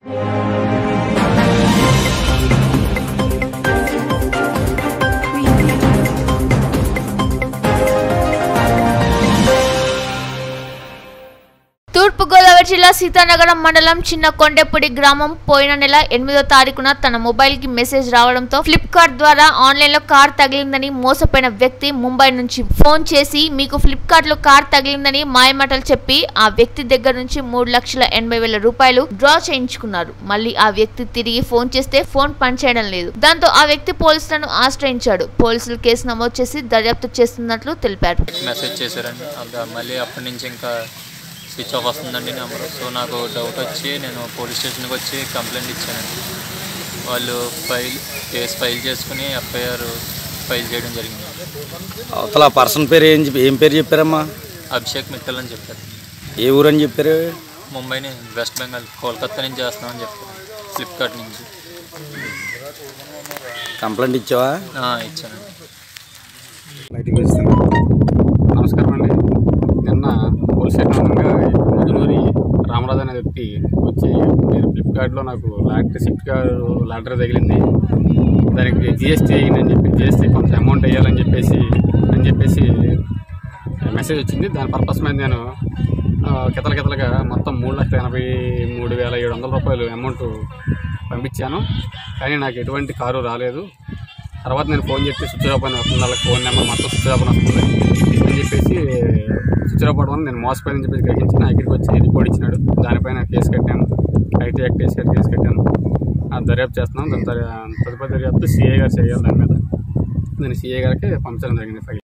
తూర్పుగోదావరి జిల్లా సీతానగరం మండలం చిన్న కొండెపూడి గ్రామం పోయిన నెల ఎనిమిదో తారీఖున తన మొబైల్ కి మెసేజ్ రావడంతో ఫ్లిప్కార్ట్ ద్వారా ఆన్లైన్ లో కార్ తగిలిందని మోసపోయిన వ్యక్తి ముంబై నుంచి ఫోన్ చేసి మీకు ఫ్లిప్కార్ట్ లో కార్ తగిలిందని మాయమాటలు చెప్పి ఆ వ్యక్తి దగ్గర నుంచి మూడు లక్షల ఎనభై వేల రూపాయలు డ్రా చేయించుకున్నారు మళ్ళీ ఆ వ్యక్తి తిరిగి ఫోన్ చేస్తే ఫోన్ పనిచేయడం లేదు దాంతో ఆ వ్యక్తి పోలీసులను ఆశ్రయించాడు పోలీసులు కేసు నమోదు చేసి దర్యాప్తు చేస్తున్నట్లు తెలిపారు మెసేజ్ చేశారండి అంత మళ్ళీ అప్పటి నుంచి ఇంకా స్విచ్ ఆఫ్ వస్తుందండి నెంబర్ సో నాకు డౌట్ వచ్చి నేను పోలీస్ స్టేషన్కి వచ్చి కంప్లైంట్ ఇచ్చానండి వాళ్ళు ఫైల్ కేసు ఫైల్ చేసుకుని ఎఫ్ఐఆర్ ఫైల్ చేయడం జరిగింది అవతల ఆ పర్సన్ పేరు ఏం చెప్పి- ఏం పేరు చెప్పారమ్మా అభిషేక్ మిత్తల్ అని చెప్పారు ఏ ఊరని చెప్పారు ముంబైని వెస్ట్ బెంగాల్ కోల్కతా నుంచి చేస్తామని చెప్పారు ఫ్లిప్కార్ట్ నుంచి కంప్లైంట్ ఇచ్చావా ఆ, ఇచ్చానండి బయటికి వస్తాను నమస్కారం అండి నిన్న పోలీస్ స్టేషన్ ఉండగా ముదునూరి రామరాజు అనే వ్యక్తి వచ్చి మీరు ఫ్లిప్కార్ట్లో నాకు లాటరీ స్విఫ్ట్ కార్ లాటరీ తగిలింది దానికి జిఎస్టీ అయ్యింది అని చెప్పి జిఎస్టీ కొంత అమౌంట్ వేయాలని చెప్పేసి అని చెప్పేసి మెసేజ్ వచ్చింది దాని పర్పస్ మీద నేను ఆ, కితల కితలుగా మొత్తం మూడు లక్షల ఎనభై మూడు వేల ఏడు వందల రూపాయలు అమౌంట్ పంపించాను కానీ నాకు ఎటువంటి కారు రాలేదు తర్వాత నేను ఫోన్ చేస్తే స్విచ్ ఆఫ్ అని వస్తుంది వాళ్ళకి ఫోన్ నెంబర్ మొత్తం స్విచ్ ఆఫ్ అని వస్తుంది అని చెప్పేసి స్విచ్ ఆఫ్ అవ్వడం వల్ల నేను మోసపోయిందని చెప్పేసి గ్రహించి నా దగ్గరికి వచ్చి రిపోర్ట్ ఇచ్చినాడు దానిపైన కేసు కట్టాను ఐటీ యాక్ట్ కేసు కట్టి కేసు కట్టాను ఆ దర్యాప్తు చేస్తున్నాను దాని తర- తదుపరి దర్యాప్తు సిఐ గారు చేయాలి దాని మీద నేను సిఐ గారికి పంపించడం జరిగింది ఫైల్